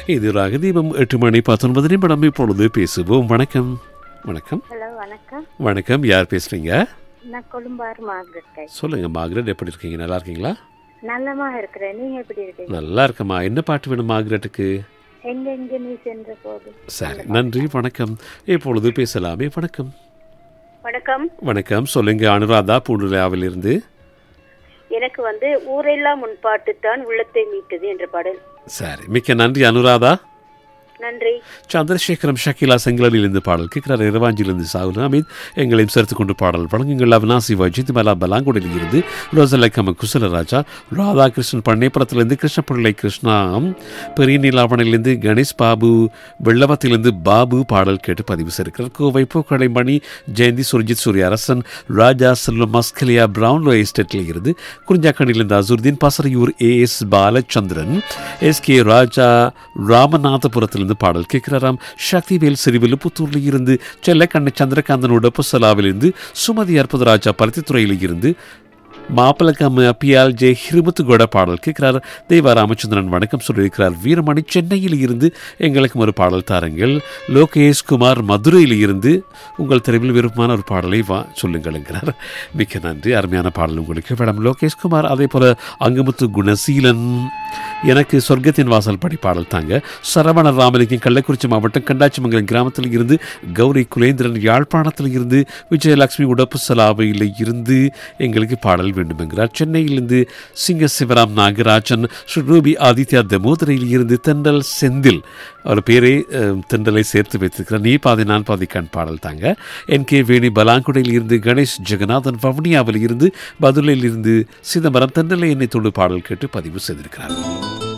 இது ராகதீபம் எட்டு மணி பத்தொன்பது நிமிடம் இப்பொழுது பேசுவோம் வணக்கம் வணக்கம் ஹலோ வணக்கம் வணக்கம் யார் பேசுறீங்க நான் கொழும்பாறு மார்க்கெட் சொல்லுங்க மார்கரெட் எப்படி இருக்கீங்க நல்லா இருக்கீங்களா நல்லமா இருக்கிறேன் நீங்க எப்படி இருக்கீங்க நல்லா இருக்கம்மா என்ன பாட்டு வேணும் மார்கரெட்டுக்கு எங்க எங்க நீ சென்ற போது சரி நன்றி வணக்கம் இப்பொழுது பேசலாமே வணக்கம் வணக்கம் வணக்கம் சொல்லுங்க அனுராதா பூண்டுலாவிலிருந்து எனக்கு வந்து ஊரெல்லாம் முன்பாட்டு தான் உள்ளத்தை மீட்டது என்ற பாடல் சரி மிக்க நன்றி அனுராதா நன்றி சந்திரசேகரம் ஷக்கிலா செங்கலிலிருந்து பாடல் கேட்கிறார் இரவாஞ்சிலிருந்து சாகுல் அமீத் எங்களையும் சேர்த்து கொண்டு பாடல் வழங்குங்கள் அவினாசி வஜித் மலா பலாங்குடியில் இருந்து ரோசலக்கம குசலராஜா ராதாகிருஷ்ணன் பண்ணைப்புறத்திலிருந்து கிருஷ்ணபிள்ளை கிருஷ்ணா பெரிய நீலாவணையிலிருந்து கணேஷ் பாபு வெள்ளவத்திலிருந்து பாபு பாடல் கேட்டு பதிவு செய்திருக்கிறார் கோவை பூக்கடை மணி ஜெயந்தி சுர்ஜித் சூரிய அரசன் ராஜா செல்வம் மஸ்கலியா பிரவுன்லோ எஸ்டேட்டில் இருந்து குறிஞ்சாக்கணிலிருந்து Azaruddin Pasaraiyur A S Balachandran S K Raja ராமநாதபுரத்திலிருந்து பாடல் கேட்கிறாராம் சக்திவேல் சிறுவில்லுப்புத்தூரில் இருந்து செல்லக்கண்ண சந்திரகாந்தனோட புசலாவிலிருந்து சுமதி அற்புதராஜா பருத்தித்துறையில் இருந்து மாப்பிளக்காம அப்பியால் ஜே ஹிருமத்துகோட பாடல் கேட்கிறார் தெய்வ ராமச்சந்திரன் வணக்கம் சொல்லியிருக்கிறார் வீரமணி சென்னையில் இருந்து எங்களுக்கும் ஒரு பாடல் தாருங்கள் லோகேஷ் குமார் மதுரையில் இருந்து உங்கள் தெருவில் விருப்பமான ஒரு பாடலை வா சொல்லுங்கள் என்கிறார் மிக்க நன்றி அருமையான பாடல் உங்களுக்கு மேடம் லோகேஷ் குமார் அதே போல அங்கமுத்து குணசீலன் எனக்கு சொர்க்கத்தின் வாசல் படி பாடல் தாங்க சரவண ராமலிங்கம் கள்ளக்குறிச்சி மாவட்டம் கண்டாச்சிமங்கலம் கிராமத்தில் இருந்து கௌரி குலேந்திரன் யாழ்ப்பாணத்தில் இருந்து விஜயலட்சுமி உடப்பு சலாவையில் இருந்து எங்களுக்கு பாடல் வேண்டும் என்கிறார் சென்னையிலிருந்து சிங்க சிவராம் நாகராஜன் ஸ்ரீ ரூபி ஆதித்யா தமோதரையில் இருந்து தென்றல் செந்தில் அவர் பேரை அஹ், தென்றலை சேர்த்து வைத்திருக்கிறார் நீ பாதி நான் பாதி கண் பாடல் தாங்க என் கே வேணி பலாங்குடையில் இருந்து கணேஷ் ஜெகநாதன் வவுனியாவில் இருந்து பதுளையில் இருந்து சிதம்பரம் தென்றலை என்னை தொடு பாடல் கேட்டு பதிவு செய்திருக்கிறார்